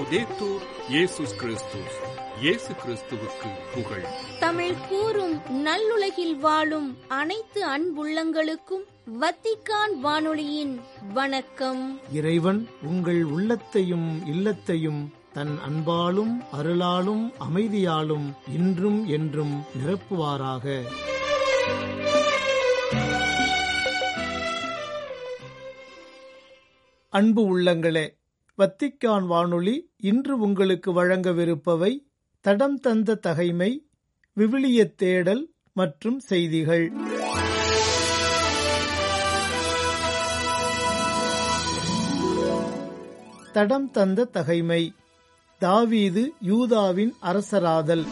லவ்தேத்தூர் இயேசுஸ் கிறிஸ்துஸ் இயேசு கிறிஸ்துவுக்கு புகழ் தமிழ் கூறும் நல்லுலகில் வாழும் அனைத்து அன்புள்ளங்களுக்கும் வத்திக்கான் வானொலியின் வணக்கம் இறைவன் உங்கள் உள்ளத்தையும் இல்லத்தையும் தன் அன்பாலும் அருளாலும் அமைதியாலும் இன்றும் என்றும் நிரப்புவாராக அன்பு உள்ளங்களே வத்திக்கான் வானொலி இன்று உங்களுக்கு வழங்கவிருப்பவை தடம் தந்த தகைமை விவிலியத் தேடல் மற்றும் செய்திகள் தடம் தந்த தகைமை தாவீது யூதாவின் அரசராதல்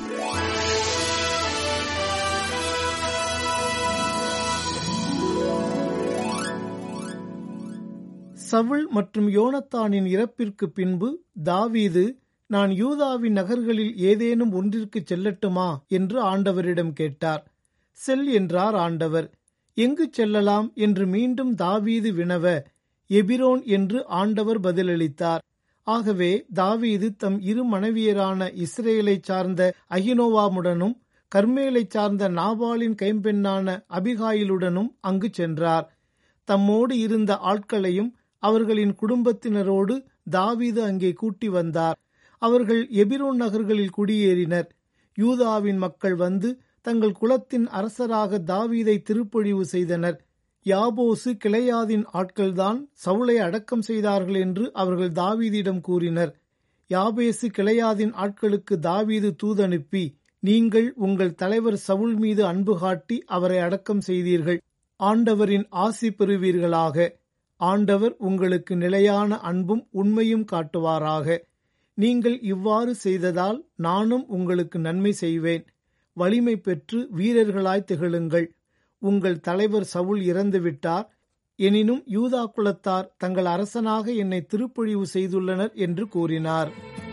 சவுல் மற்றும் யோனத்தானின் இறப்பிற்கு பின்பு தாவீது நான் யூதாவின் நகர்களில் ஏதேனும் ஒன்றிற்கு செல்லட்டுமா என்று ஆண்டவரிடம் கேட்டார் செல் என்றார் ஆண்டவர் எங்கு செல்லலாம் என்று மீண்டும் தாவீது வினவ எபிரோன் என்று ஆண்டவர் பதிலளித்தார் ஆகவே தாவீது தம் இரு மனைவியரான இஸ்ரேலைச் சார்ந்த அகினோவாமுடனும் கர்மேலைச் சார்ந்த நாபாலின் கைம்பெண்ணான அபிகாயிலுடனும் அங்கு சென்றார் தம்மோடு இருந்த ஆட்களையும் அவர்களின் குடும்பத்தினரோடு தாவீது அங்கே கூட்டி வந்தார் அவர்கள் எபிரோன் நகர்களில் குடியேறினர் யூதாவின் மக்கள் வந்து தங்கள் குலத்தின் அரசராக தாவீதை திருப்பொழிவு செய்தனர் யாபோசு கிளையாதின் ஆட்கள்தான் சவுளை அடக்கம் செய்தார்கள் என்று அவர்கள் தாவீதிடம் கூறினர் யாபேசு கிளையாதின் ஆட்களுக்கு தாவீது தூதனுப்பி நீங்கள் உங்கள் தலைவர் சவுல் மீது அன்பு காட்டி அவரை அடக்கம் செய்தீர்கள் ஆண்டவரின் ஆசி பெறுவீர்களாக ஆண்டவர் உங்களுக்கு நிலையான அன்பும் உண்மையும் காட்டுவாராக நீங்கள் இவ்வாறு செய்ததால் நானும் உங்களுக்கு நன்மை செய்வேன் வலிமை பெற்று வீரர்களாய் திகழுங்கள் உங்கள் தலைவர் சவுல் இறந்துவிட்டார் எனினும் யூதா குலத்தார் தங்கள் அரசனாக என்னை திருப்பொழிவு செய்துள்ளனர் என்று கூறினார்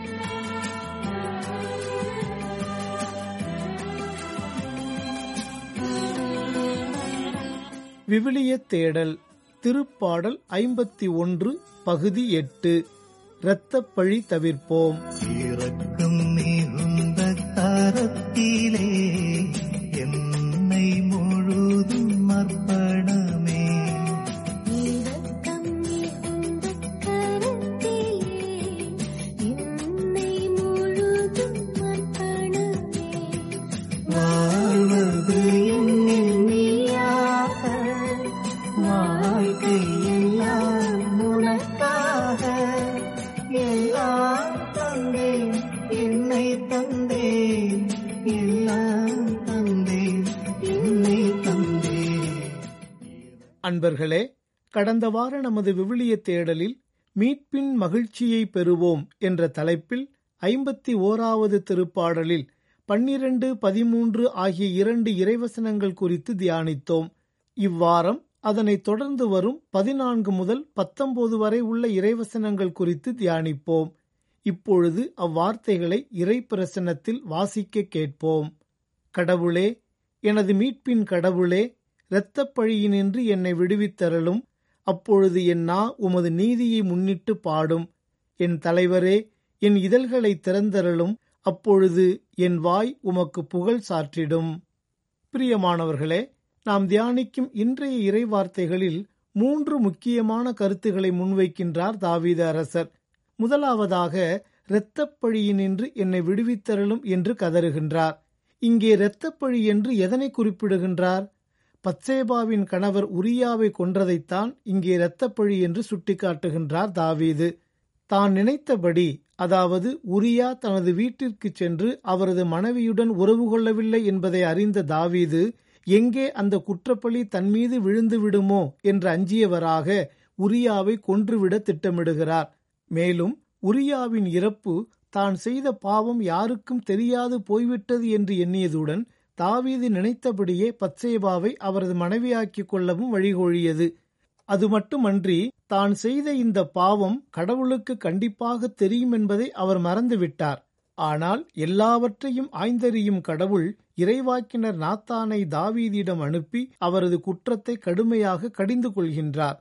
விவிலிய தேடல் திருப்பாடல் ஐம்பத்தி ஒன்று பகுதி எட்டு இரத்தப்பழி தவிர்ப்போம் இறக்கும் மிகுந்த கரத்திலே என்னை முழுதும் அர்ப்பணமே இரக்கம் மிகுந்த கரத்திலே என்னை முழுதும் அர்ப்பணமே வாழ்வது என்னில் நீயாக வாழ்க்கை எல்லாம் உனக்காக எல்லாம் தந்தேன் என்னை தந்தேன் எல்லாம் தந்தேன் என்னை தந்தேன் அன்பர்களே கடந்த வார நமது விவிலிய தேடலில் மீட்பின் மகிழ்ச்சியை பெறுவோம் என்ற தலைப்பில் ஐம்பத்தி ஓராவது திருப்பாடலில் பன்னிரண்டு பதிமூன்று ஆகிய இரண்டு இறைவசனங்கள் குறித்து தியானித்தோம் இவ்வாரம் அதனைத் தொடர்ந்து வரும் பதினான்கு முதல் பத்தொன்பது வரை உள்ள இறைவசனங்கள் குறித்து தியானிப்போம் இப்பொழுது அவ்வார்த்தைகளை இறை பிரசன்னத்தில் வாசிக்க கேட்போம் கடவுளே எனது மீட்பின் கடவுளே இரத்தப் பழியினின்று என்னை விடுவித்தரலும் அப்பொழுது என் நா உமது நீதியை முன்னிட்டு பாடும் என் தலைவரே என் இதழ்களை திறந்தரலும் அப்பொழுது என் வாய் உமக்கு புகழ் சாற்றிடும் பிரியமானவர்களே நாம் தியானிக்கும் இன்றைய இறைவார்த்தைகளில் மூன்று முக்கியமான கருத்துக்களை முன்வைக்கின்றார் தாவீது அரசர் முதலாவதாக இரத்தப்பழியினின்று என்னை விடுவித்தரலும் என்று கதறுகின்றார் இங்கே இரத்தப்பழி என்று எதனை குறிப்பிடுகின்றார் பத்சேபாவின் கணவர் உரியாவை கொன்றதைத்தான் இங்கே இரத்தப்பழி என்று சுட்டிக்காட்டுகின்றார் தாவீது தான் நினைத்தபடி அதாவது உரியா தனது வீட்டிற்கு சென்று அவரது மனைவியுடன் உறவு கொள்ளவில்லை என்பதை அறிந்த தாவீது எங்கே அந்த குற்றப்பழி தன் மீது விழுந்து விடுமோ என்று அஞ்சியவராக உரியாவை கொன்றுவிட திட்டமிடுகிறார் மேலும் உரியாவின் இறப்பு தான் செய்த பாவம் யாருக்கும் தெரியாது போய்விட்டது என்று எண்ணியதுடன் தாவீது நினைத்தபடியே பத்சேபாவை அவரது மனைவியாக்கிக் கொள்ளவும் வழிகொழியது அது மட்டுமன்றி தான் செய்த இந்த பாவம் கடவுளுக்கு கண்டிப்பாக தெரியும் என்பதை அவர் மறந்துவிட்டார் ஆனால் எல்லாவற்றையும் ஆய்ந்தறியும் கடவுள் இறைவாக்கினர் நாத்தானை தாவீதிடம் அனுப்பி அவரது குற்றத்தை கடுமையாக கடிந்து கொள்கின்றார்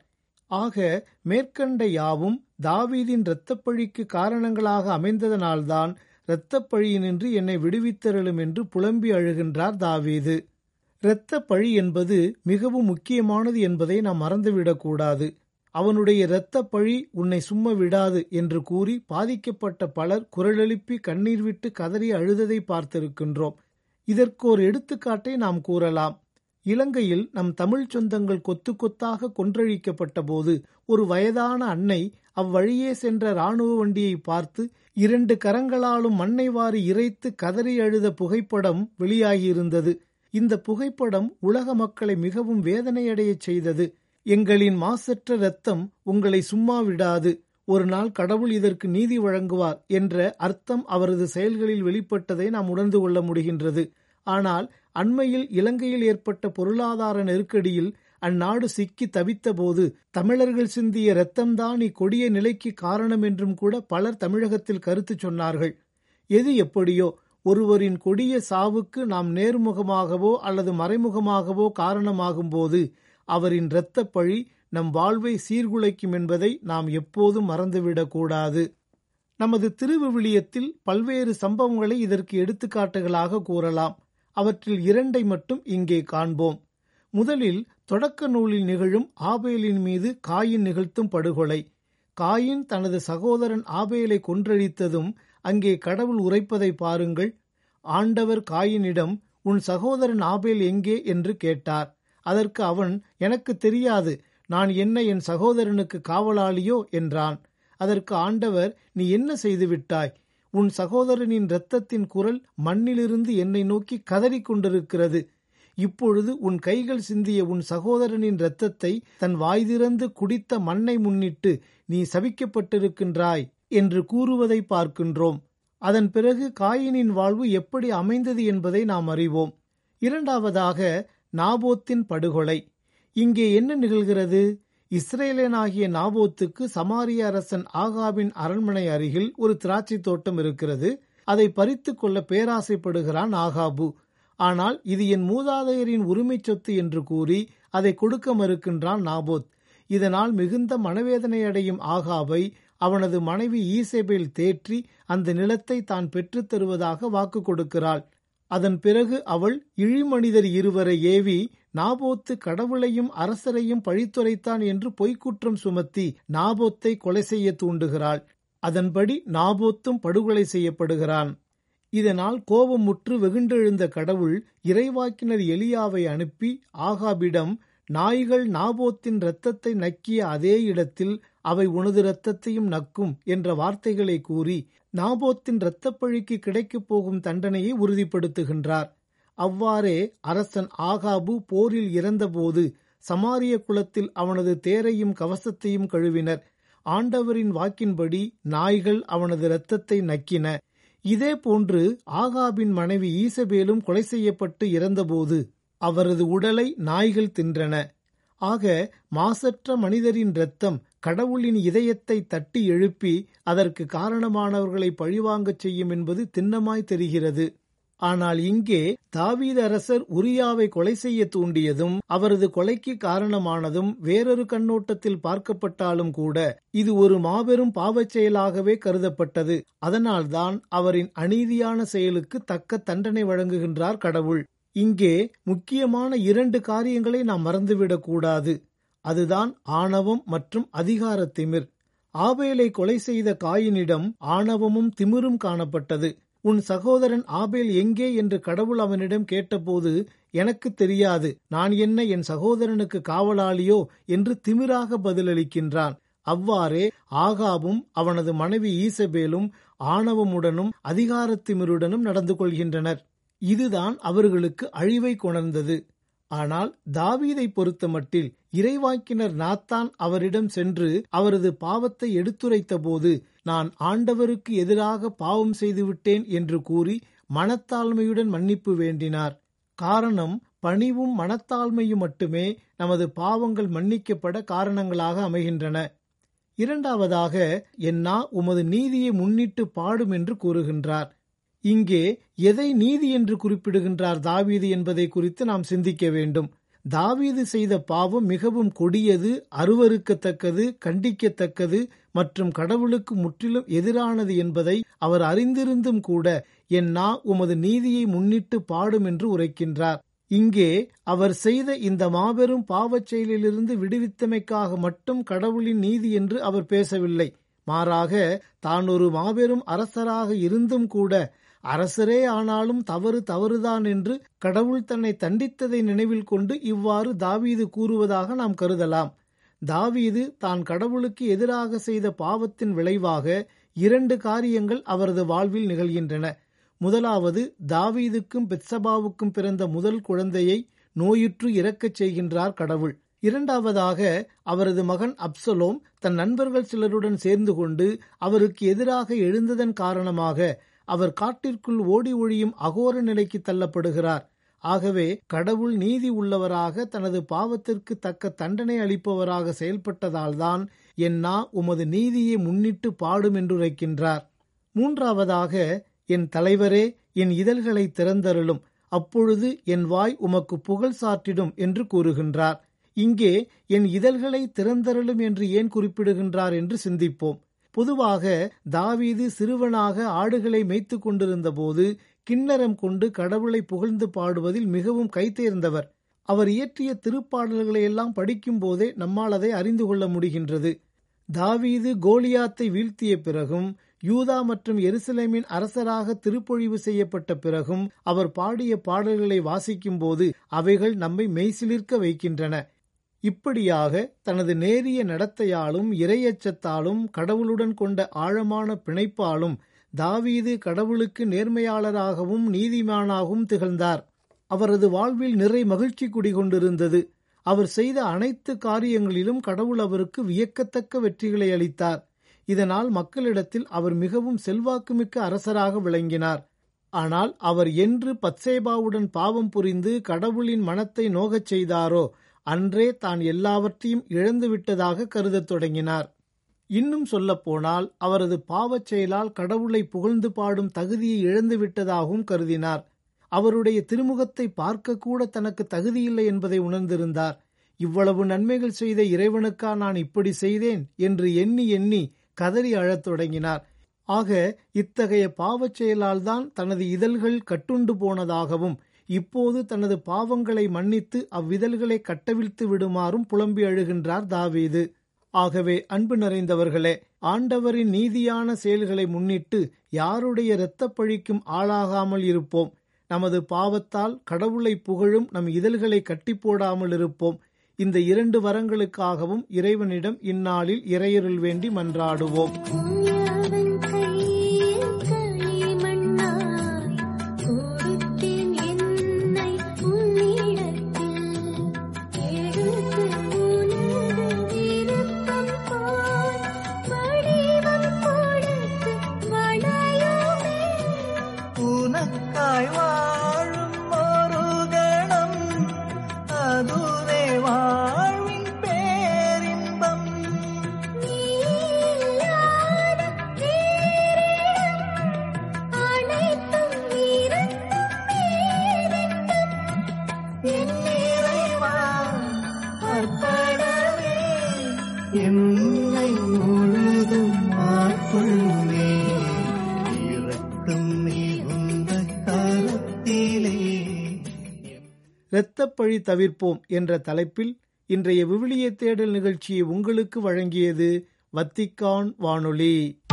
ஆக மேற்கண்ட யாவும் தாவீதின் இரத்தப்பழிக்கு காரணங்களாக அமைந்ததனால்தான் இரத்தப்பழியினின்று என்னை விடுவித்தருளும் என்று புலம்பி அழுகின்றார் தாவீது இரத்தப் பழி என்பது மிகவும் முக்கியமானது என்பதை நாம் மறந்துவிடக்கூடாது அவனுடைய இரத்தப் பழி உன்னை சும்மா விடாது என்று கூறி பாதிக்கப்பட்ட பலர் குரலெழுப்பி கண்ணீர் விட்டு கதறி அழுததை பார்த்திருக்கின்றோம் இதற்கு ஒரு எடுத்துக்காட்டை நாம் கூறலாம் இலங்கையில் நம் தமிழ்ச் சொந்தங்கள் கொத்து கொத்தாக கொன்றழிக்கப்பட்ட போது ஒரு வயதான அன்னை அவ்வழியே சென்ற ராணுவ வண்டியை பார்த்து இரண்டு கரங்களாலும் மண்ணை வாரி இறைத்து கதறி அழுத புகைப்படம் வெளியாகியிருந்தது இந்த புகைப்படம் உலக மக்களை மிகவும் வேதனையடையச் செய்தது எங்களின் மாசற்ற இரத்தம் உங்களை சும்மா விடாது ஒரு நாள் கடவுள் இதற்கு நீதி வழங்குவார் என்ற அர்த்தம் அவரது செயல்களில் வெளிப்பட்டதை நாம் உணர்ந்து கொள்ள முடிகின்றது ஆனால் அண்மையில் இலங்கையில் ஏற்பட்ட பொருளாதார நெருக்கடியில் அந்நாடு சிக்கி தவித்தபோது தமிழர்கள் சிந்திய இரத்தம்தான் இக்கொடிய நிலைக்கு காரணம் என்றும் கூட பலர் தமிழகத்தில் கருத்து சொன்னார்கள் எது எப்படியோ ஒருவரின் கொடிய சாவுக்கு நாம் நேர்முகமாகவோ அல்லது மறைமுகமாகவோ காரணமாகும் போது அவரின் இரத்தப் பழி நம் வாழ்வை சீர்குலைக்கும் என்பதை நாம் எப்போதும் மறந்துவிடக்கூடாது நமது திருவிவிலியத்தில் பல்வேறு சம்பவங்களை இதற்கு எடுத்துக்காட்டுகளாக கூறலாம் அவற்றில் இரண்டை மட்டும் இங்கே காண்போம் முதலில் தொடக்க நூலில் நிகழும் ஆபேலின் மீது காயின் நிகழ்த்தும் படுகொலை காயின் தனது சகோதரன் ஆபேலை கொன்றழித்ததும் அங்கே கடவுள் உரைப்பதை பாருங்கள் ஆண்டவர் காயினிடம் உன் சகோதரன் ஆபேல் எங்கே என்று கேட்டார் அதற்கு அவன் எனக்கு தெரியாது நான் என்ன என் சகோதரனுக்கு காவலாளியோ என்றான் அதற்கு ஆண்டவர் நீ என்ன செய்துவிட்டாய் உன் சகோதரனின் இரத்தத்தின் குரல் மண்ணிலிருந்து என்னை நோக்கி கதறிக் கொண்டிருக்கிறது இப்பொழுது உன் கைகள் சிந்திய உன் சகோதரனின் இரத்தத்தை தன் வாய் திறந்து குடித்த மண்ணை முன்னிட்டு நீ சபிக்கப்பட்டிருக்கின்றாய் என்று கூறுவதை பார்க்கின்றோம் அதன் பிறகு காயினின் வாழ்வு எப்படி அமைந்தது என்பதை நாம் அறிவோம் இரண்டாவதாக நாபோத்தின் படுகொலை இங்கே என்ன நிகழ்கிறது இஸ்ரேலனாகிய நாபோத்துக்கு சமாரிய அரசன் ஆகாபின் அரண்மனை அருகில் ஒரு திராட்சை தோட்டம் இருக்கிறது அதை பறித்துக் கொள்ள பேராசைப்படுகிறான் ஆகாபு ஆனால் இது என் மூதாதையரின் உரிமை சொத்து என்று கூறி அதை கொடுக்க மறுக்கின்றான் நாபோத் இதனால் மிகுந்த மனவேதனை அடையும் ஆகாபை அவனது மனைவி ஈசேபேல் தேற்றி அந்த நிலத்தை தான் பெற்றுத் தருவதாக வாக்கு கொடுக்கிறாள் அதன் பிறகு அவள் இழிமனிதர் இருவரை ஏவி நாபோத்து கடவுளையும் அரசரையும் பழித்துரைத்தான் என்று பொய்க்குற்றம் சுமத்தி நாபோத்தை கொலை செய்ய தூண்டுகிறாள் அதன்படி நாபோத்தும் படுகொலை செய்யப்படுகிறான் இதனால் கோபமுற்று வெகுண்டெழுந்த கடவுள் இறைவாக்கினர் எலியாவை அனுப்பி ஆகாபிடம் நாய்கள் நாபோத்தின் இரத்தத்தை நக்கிய அதே இடத்தில் அவை உனது இரத்தத்தையும் நக்கும் என்ற வார்த்தைகளை கூறி நாபோத்தின் இரத்தப்பழிக்கு கிடைக்கப் போகும் தண்டனையை உறுதிப்படுத்துகின்றார் அவ்வாறே அரசன் ஆகாபு போரில் இறந்தபோது சமாரிய குலத்தில் அவனது தேரையும் கவசத்தையும் கழுவினர் ஆண்டவரின் வாக்கின்படி நாய்கள் அவனது இரத்தத்தை நக்கின இதே போன்று ஆகாபின் மனைவி ஈசபேலும் கொலை செய்யப்பட்டு இறந்தபோது அவரது உடலை நாய்கள் தின்றன ஆக மாசற்ற மனிதரின் இரத்தம் கடவுளின் இதயத்தை தட்டி எழுப்பி அதற்கு காரணமானவர்களை பழிவாங்கச் செய்யும் என்பது திண்ணமாய் தெரிகிறது ஆனால் இங்கே தாவீது அரசர் உரியாவை கொலை செய்ய தூண்டியதும் அவரது கொலைக்கு காரணமானதும் வேறொரு கண்ணோட்டத்தில் பார்க்கப்பட்டாலும் கூட இது ஒரு மாபெரும் பாவச் செயலாகவே கருதப்பட்டது அதனால்தான் அவரின் அநீதியான செயலுக்கு தக்க தண்டனை வழங்குகின்றார் கடவுள் இங்கே முக்கியமான இரண்டு காரியங்களை நாம் மறந்துவிடக் கூடாது அதுதான் ஆணவம் மற்றும் அதிகார திமிர் ஆபேலை கொலை செய்த காயினிடம் ஆணவமும் திமிரும் காணப்பட்டது உன் சகோதரன் ஆபேல் எங்கே என்று கடவுள் அவனிடம் கேட்டபோது எனக்கு தெரியாது நான் என்ன என் சகோதரனுக்கு காவலாளியோ என்று திமிராக பதிலளிக்கின்றான் அவ்வாறே ஆகாவும் அவனது மனைவி ஈசபேலும் ஆணவமுடனும் அதிகாரத்திமிருடனும் நடந்து கொள்கின்றனர் இதுதான் அவர்களுக்கு அழிவை கொணர்ந்தது ஆனால் தாவீதை பொறுத்தமட்டில் இறைவாக்கினர் நாத்தான் அவரிடம் சென்று அவரது பாவத்தை எடுத்துரைத்த போது நான் ஆண்டவருக்கு எதிராக பாவம் செய்துவிட்டேன் என்று கூறி மனத்தாழ்மையுடன் மன்னிப்பு வேண்டினார் காரணம் பணிவும் மனத்தாழ்மையும் மட்டுமே நமது பாவங்கள் மன்னிக்கப்பட காரணங்களாக அமைகின்றன இரண்டாவதாக என்னா உமது நீதியை முன்னிட்டு பாடும் என்று கூறுகின்றார் இங்கே எதை நீதி என்று குறிப்பிடுகின்றார் தாவீது என்பதை குறித்து நாம் சிந்திக்க வேண்டும் தாவீது செய்த பாவம் மிகவும் கொடியது அருவருக்கத்தக்கது கண்டிக்கத்தக்கது மற்றும் கடவுளுக்கு முற்றிலும் எதிரானது என்பதை அவர் அறிந்திருந்தும் கூட என் நா உமது நீதியை முன்னிட்டு பாடும் என்று உரைக்கின்றார் இங்கே அவர் செய்த இந்த மாபெரும் பாவச் செயலிலிருந்து விடுவித்தமைக்காக மட்டும் கடவுளின் நீதி என்று அவர் பேசவில்லை மாறாக தான் ஒரு மாபெரும் அரசராக இருந்தும் கூட அரசரே ஆனாலும் தவறு தவறுதான் என்று கடவுள் தன்னை தண்டித்ததை நினைவில் கொண்டு இவ்வாறு தாவீது கூறுவதாக நாம் கருதலாம் தாவீது தான் கடவுளுக்கு எதிராக செய்த பாவத்தின் விளைவாக இரண்டு காரியங்கள் அவரது வாழ்வில் நிகழ்கின்றன முதலாவது தாவீதுக்கும் பெத்சபாவுக்கும் பிறந்த முதல் குழந்தையை நோயுற்று இறக்கச் செய்கின்றார் கடவுள் இரண்டாவதாக அவரது மகன் அப்சலோம் தன் நண்பர்கள் சிலருடன் சேர்ந்து கொண்டு அவருக்கு எதிராக எழுந்ததன் காரணமாக அவர் காட்டிற்குள் ஓடி ஒழியும் அகோர நிலைக்கு தள்ளப்படுகிறார் ஆகவே கடவுள் நீதி உள்ளவராக தனது பாவத்திற்கு தக்க தண்டனை அளிப்பவராக செயல்பட்டதால்தான் என் நா உமது நீதியை முன்னிட்டு பாடும் என்றுரைக்கின்றார் மூன்றாவதாக என் தலைவரே என் இதழ்களை திறந்தருளும் அப்பொழுது என் வாய் உமக்கு புகழ் சாற்றிடும் என்று கூறுகின்றார் இங்கே என் இதழ்களை திறந்தருளும் என்று ஏன் குறிப்பிடுகின்றார் என்று சிந்திப்போம் பொதுவாக தாவீது சிறுவனாக ஆடுகளை மேய்த்து கொண்டிருந்த போது கிண்ணறம் கொண்டு கடவுளை புகழ்ந்து பாடுவதில் மிகவும் கைதேர்ந்தவர் அவர் இயற்றிய திருப்பாடல்களை எல்லாம் படிக்கும் போதே நம்மால் அதை அறிந்து கொள்ள முடிகின்றது தாவீது கோலியாத்தை வீழ்த்திய பிறகும் யூதா மற்றும் எருசலேமின் அரசராக திருப்பொழிவு செய்யப்பட்ட பிறகும் அவர் பாடிய பாடல்களை வாசிக்கும் போது அவைகள் நம்மை மெய்சிலிர்க்க வைக்கின்றன இப்படியாக தனது நேரிய நடத்தையாலும் இரையச்சத்தாலும் கடவுளுடன் கொண்ட ஆழமான பிணைப்பாலும் தாவீது கடவுளுக்கு நேர்மையாளராகவும் நீதிமானாகவும் திகழ்ந்தார் அவரது வாழ்வில் நிறை மகிழ்ச்சி குடிகொண்டிருந்தது அவர் செய்த அனைத்து காரியங்களிலும் கடவுள் அவருக்கு வியக்கத்தக்க வெற்றிகளை அளித்தார் இதனால் மக்களிடத்தில் அவர் மிகவும் செல்வாக்குமிக்க அரசராக விளங்கினார் ஆனால் அவர் என்று பத்சேபாவுடன் பாவம் புரிந்து கடவுளின் மனத்தை நோகச் செய்தாரோ அன்றே தான் எல்லாவற்றையும் இழந்துவிட்டதாக கருதத் தொடங்கினார் இன்னும் சொல்லப்போனால் அவரது பாவச் செயலால் கடவுளை புகழ்ந்து பாடும் தகுதியை இழந்துவிட்டதாகவும் கருதினார் அவருடைய திருமுகத்தை பார்க்கக்கூட தனக்கு தகுதியில்லை என்பதை உணர்ந்திருந்தார் இவ்வளவு நன்மைகள் செய்த இறைவனுக்கா நான் இப்படி செய்தேன் என்று எண்ணி எண்ணி கதறி அழத் தொடங்கினார் ஆக இத்தகைய பாவச் செயலால் தான் தனது இதழ்கள் கட்டுண்டு போனதாகவும் இப்போது தனது பாவங்களை மன்னித்து அவ்விதழ்களை கட்டவிழ்த்து விடுமாறும் புலம்பி அழுகின்றார் தாவீது ஆகவே அன்பு நிறைந்தவர்களே ஆண்டவரின் நீதியான செயல்களை முன்னிட்டு யாருடைய இரத்தப் பழிக்கும் ஆளாகாமல் இருப்போம் நமது பாவத்தால் கடவுளை புகழும் நம் இதழ்களை கட்டி போடாமல் இருப்போம் இந்த இரண்டு வரங்களுக்காகவும் இறைவனிடம் இந்நாளில் இறையருள் வேண்டி மன்றாடுவோம் உயவன் கையில் களிமண்ணாய் கொடுத்தேன் என்னை உன்னிடத்தில் எடுத்து உனது விருப்பம் போல் வடிவம் கொடுத்து வளையுமே உனக்காய் வாழும் ஒரு கணம் அதுவே வாழ்வின் பேரின்பம் நீயாத வேறிடம் அனைத்தும் இருந்தும் ஏதென்றும் என் நிறைவா அர்ப்பணமே என்னை முழுதும் ஆட்கொள்ளுமே இறக்கும் மிகுந்த கருத்திலே இரத்தப் பழி தவிர்ப்போம் என்ற தலைப்பில் இன்றைய விவிலிய தேடல் நிகழ்ச்சியை உங்களுக்கு வழங்கியது வத்திக்கான் வானொலி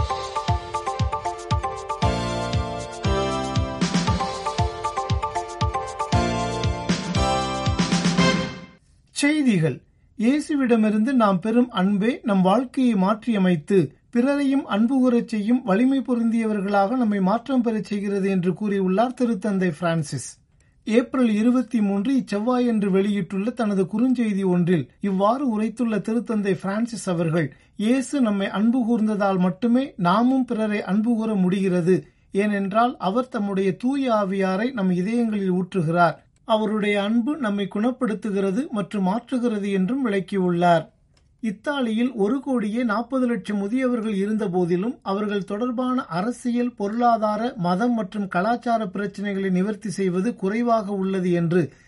செய்திகள் இயேசுவிடமிருந்து நாம் பெறும் அன்பே நம் வாழ்க்கையை மாற்றியமைத்து பிறரையும் அன்பு கூறச் செய்யும் வலிமை பொருந்தியவர்களாக நம்மை மாற்றம் பெறச் செய்கிறது என்று கூறியுள்ளார் திருத்தந்தை பிரான்சிஸ் ஏப்ரல் இருபத்தி மூன்று இச்செவ்வாயன்று வெளியிட்டுள்ள தனது குறுஞ்செய்தி ஒன்றில் இவ்வாறு உரைத்துள்ள திருத்தந்தை பிரான்சிஸ் அவர்கள் இயேசு நம்மை அன்பு கூர்ந்ததால் மட்டுமே நாமும் பிறரை அன்பு கூற முடிகிறது ஏனென்றால் அவர் தம்முடைய தூய ஆவியாரை நம் இதயங்களில் ஊற்றுகிறார் அவருடைய அன்பு நம்மை குணப்படுத்துகிறது மற்றும் மாற்றுகிறது என்றும் விளக்கியுள்ளார் இத்தாலியில் ஒரு கோடியே நாற்பது லட்சம் முதியவர்கள் இருந்த போதிலும் அவர்கள் தொடர்பான அரசியல் பொருளாதார மதம் மற்றும் கலாச்சார பிரச்சினைகளை நிவர்த்தி செய்வது குறைவாக உள்ளது என்று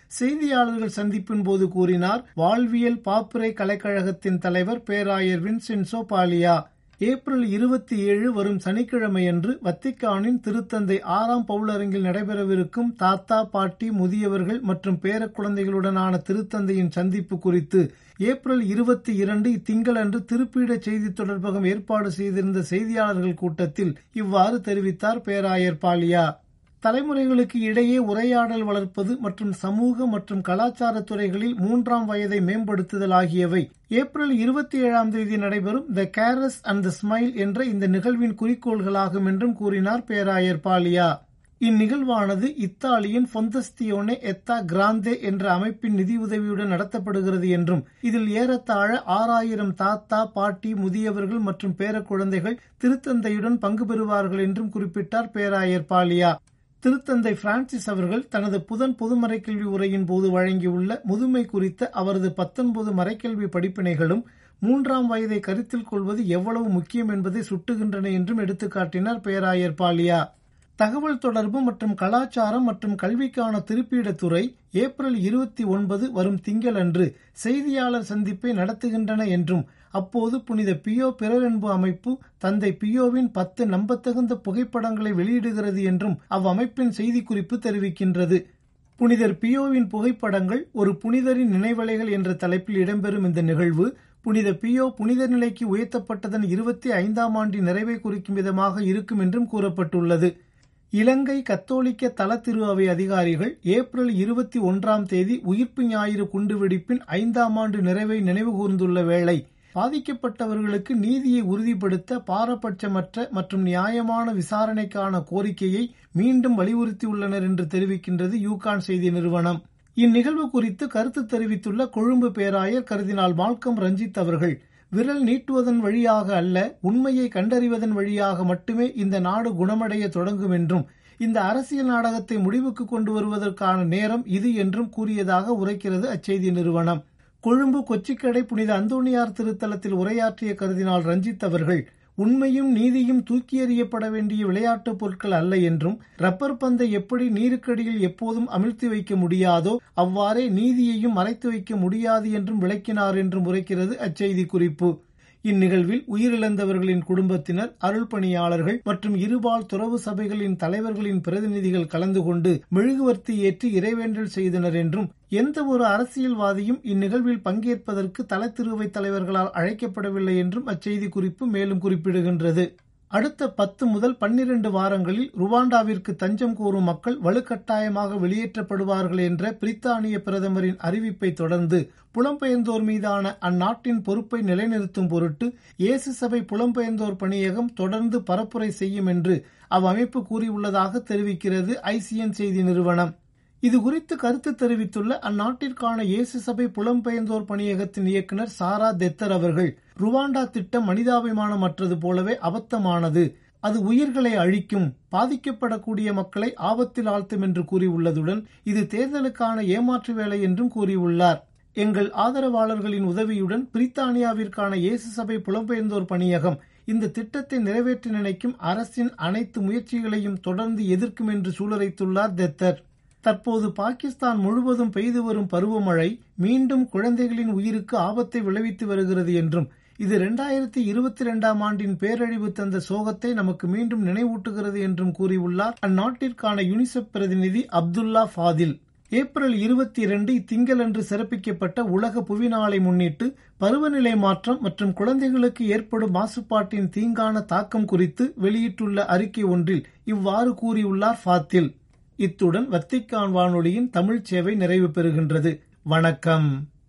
செய்தியாளர்கள் சந்திப்பின் போது கூறினார் வாழ்வியல் பாப்புரை கலைக்கழகத்தின் தலைவர் பேராயர் வின்சென்சோ பாலியா ஏப்ரல் இருபத்தி ஏழு வரும் சனிக்கிழமையன்று வத்திக்கானின் திருத்தந்தை ஆறாம் பவுலரங்கில் நடைபெறவிருக்கும் தாத்தா பாட்டி முதியவர்கள் மற்றும் பேரக்குழந்தைகளுடனான திருத்தந்தையின் சந்திப்பு குறித்து ஏப்ரல் இருபத்தி இரண்டு இத்திங்களன்று திருப்பீட செய்தி தொடர்பகம் ஏற்பாடு செய்திருந்த செய்தியாளர்கள் கூட்டத்தில் இவ்வாறு தெரிவித்தார் பேராயர் பாலியா தலைமுறைகளுக்கு இடையே உரையாடல் வளர்ப்பது மற்றும் சமூக மற்றும் கலாச்சார துறைகளில் மூன்றாம் வயதை மேம்படுத்துதல் ஆகியவை ஏப்ரல் இருபத்தி ஏழாம் தேதி நடைபெறும் த கேரஸ் அண்ட் த ஸ்மைல் என்ற இந்த நிகழ்வின் குறிக்கோள்களாகும் என்றும் கூறினார் பேராயர் பாலியா இந்நிகழ்வானது இத்தாலியின் பொந்தஸ்தியோனே எத்தா கிராந்தே என்ற அமைப்பின் நிதியுதவியுடன் நடத்தப்படுகிறது என்றும் இதில் ஏறத்தாழ ஆறாயிரம் தாத்தா பாட்டி முதியவர்கள் மற்றும் பேரக்குழந்தைகள் திருத்தந்தையுடன் பங்கு பெறுவார்கள் என்றும் குறிப்பிட்டார் பேராயர் பாலியா திருத்தந்தை பிரான்சிஸ் அவர்கள் தனது புதன் பொது மறைக்கல்வி உரையின் போது வழங்கியுள்ள முதுமை குறித்த அவரது பத்தொன்பது மறைக்கல்வி படிப்பினைகளும் மூன்றாம் வயதை கருத்தில் கொள்வது எவ்வளவு முக்கியம் என்பதை சுட்டுகின்றன என்றும் எடுத்துக்காட்டினார் பேராயர் பாலியா தகவல் தொடர்பு மற்றும் கலாச்சாரம் மற்றும் கல்விக்கான திருப்பீடத்துறை ஏப்ரல் இருபத்தி ஒன்பது வரும் திங்களன்று செய்தியாளர் சந்திப்பை நடத்துகின்றன என்றும் அப்போது புனித பியோ பிறரென்பு அமைப்பு தந்தை பியோவின் பத்து நம்பத்தகுந்த புகைப்படங்களை வெளியிடுகிறது என்றும் அவ்வமைப்பின் செய்திக்குறிப்பு தெரிவிக்கின்றது புனிதர் பியோவின் புகைப்படங்கள் ஒரு புனிதரின் நினைவலைகள் என்ற தலைப்பில் இடம்பெறும் இந்த நிகழ்வு புனித பியோ புனித நிலைக்கு உயர்த்தப்பட்டதன் இருபத்தி ஐந்தாம் ஆண்டின் நிறைவை குறிக்கும் விதமாக இருக்கும் என்றும் கூறப்பட்டுள்ளது இலங்கை கத்தோலிக்க தல திரு அவை அதிகாரிகள் ஏப்ரல் இருபத்தி ஒன்றாம் தேதி உயிர்ப்பு ஞாயிறு குண்டுவெடிப்பின் ஐந்தாம் ஆண்டு நிறைவை நினைவுகூர்ந்துள்ள வேளை பாதிக்கப்பட்டவர்களுக்கு நீதியை உறுதிப்படுத்த பாரபட்சமற்ற மற்றும் நியாயமான விசாரணைக்கான கோரிக்கையை மீண்டும் வலியுறுத்தியுள்ளனர் என்று தெரிவிக்கின்றது யூகான் செய்தி நிறுவனம் இந்நிகழ்வு குறித்து கருத்து தெரிவித்துள்ள கொழும்பு பேராயர் கருதினால் மால்கம் ரஞ்சித் அவர்கள் விரல் நீட்டுவதன் வழியாக அல்ல உண்மையை கண்டறிவதன் வழியாக மட்டுமே இந்த நாடு குணமடைய தொடங்கும் என்றும் இந்த அரசியல் நாடகத்தை முடிவுக்கு கொண்டு வருவதற்கான நேரம் இது என்றும் கூறியதாக உரைக்கிறது அச்செய்தி நிறுவனம் கொழும்பு கொச்சிக்கடை புனித அந்தோணியார் திருத்தலத்தில் உரையாற்றிய கருதினால் ரஞ்சித் அவர்கள் உண்மையும் நீதியும் தூக்கி எறியப்பட வேண்டிய விளையாட்டுப் பொருட்கள் அல்ல என்றும் ரப்பர் பந்தை எப்படி நீருக்கடியில் எப்போதும் அமிழ்த்தி வைக்க முடியாதோ அவ்வாறே நீதியையும் மறைத்து வைக்க முடியாது என்றும் விளக்கினார் என்றும் உரைக்கிறது அச்செய்தி குறிப்பு இந்நிகழ்வில் உயிரிழந்தவர்களின் குடும்பத்தினர் அருள் பணியாளர்கள் மற்றும் இருபால் துறவு சபைகளின் தலைவர்களின் பிரதிநிதிகள் கலந்து கொண்டு மெழுகுவர்த்தி ஏற்றி இறைவேண்டல் செய்தனர் என்றும் எந்த ஒரு அரசியல்வாதியும் இந்நிகழ்வில் பங்கேற்பதற்கு தலத்திருவை தலைவர்களால் அழைக்கப்படவில்லை என்றும் அச்செய்தி குறிப்பு மேலும் குறிப்பிடுகின்றது அடுத்த பத்து முதல் பன்னிரண்டு வாரங்களில் ருவாண்டாவிற்கு தஞ்சம் கோரும் மக்கள் வலுக்கட்டாயமாக வெளியேற்றப்படுவார்கள் என்ற பிரித்தானிய பிரதமரின் அறிவிப்பை தொடர்ந்து புலம்பெயர்ந்தோர் மீதான அந்நாட்டின் பொறுப்பை நிலைநிறுத்தும் பொருட்டு இயேசு சபை புலம்பெயர்ந்தோர் பணியகம் தொடர்ந்து பரப்புரை செய்யும் என்று அவ்வமைப்பு கூறியுள்ளதாக தெரிவிக்கிறது ஐசிஎன் செய்தி நிறுவனம் இது குறித்து கருத்து தெரிவித்துள்ள அந்நாட்டிற்கான இயேசு சபை புலம்பெயர்ந்தோர் பணியகத்தின் இயக்குநர் சாரா தெத்தர் அவர்கள் ருவாண்டா திட்டம் மனிதாபிமானமற்றது போலவே அபத்தமானது அது உயிர்களை அழிக்கும் பாதிக்கப்படக்கூடிய மக்களை ஆபத்தில் ஆழ்த்தும் என்று கூறியுள்ளதுடன் இது தேர்தலுக்கான ஏமாற்று வேலை என்றும் கூறியுள்ளார் எங்கள் ஆதரவாளர்களின் உதவியுடன் பிரித்தானியாவிற்கான இயேசு சபை புலம்பெயர்ந்தோர் பணியகம் இந்த திட்டத்தை நிறைவேற்ற நினைக்கும் அரசின் அனைத்து முயற்சிகளையும் தொடர்ந்து எதிர்க்கும் என்று சூளுரைத்துள்ளார் தெத்தர் தற்போது பாகிஸ்தான் முழுவதும் பெய்து வரும் பருவமழை மீண்டும் குழந்தைகளின் உயிருக்கு ஆபத்தை விளைவித்து வருகிறது என்றும் இது இரண்டாயிரத்தி இருபத்தி இரண்டாம் ஆண்டின் பேரழிவு தந்த சோகத்தை நமக்கு மீண்டும் நினைவூட்டுகிறது என்றும் கூறியுள்ளார் அந்நாட்டிற்கான யுனிசெப் பிரதிநிதி அப்துல்லா ஃபாதில் ஏப்ரல் இருபத்தி இரண்டு இத்திங்களன்று சிறப்பிக்கப்பட்ட உலக புவி நாளை முன்னிட்டு பருவநிலை மாற்றம் மற்றும் குழந்தைகளுக்கு ஏற்படும் மாசுபாட்டின் தீங்கான தாக்கம் குறித்து வெளியிட்டுள்ள அறிக்கை ஒன்றில் இவ்வாறு கூறியுள்ளார் ஃபாத்தில் இத்துடன் வத்திக்கான் வானொலியின் தமிழ்ச் சேவை நிறைவு பெறுகின்றது வணக்கம்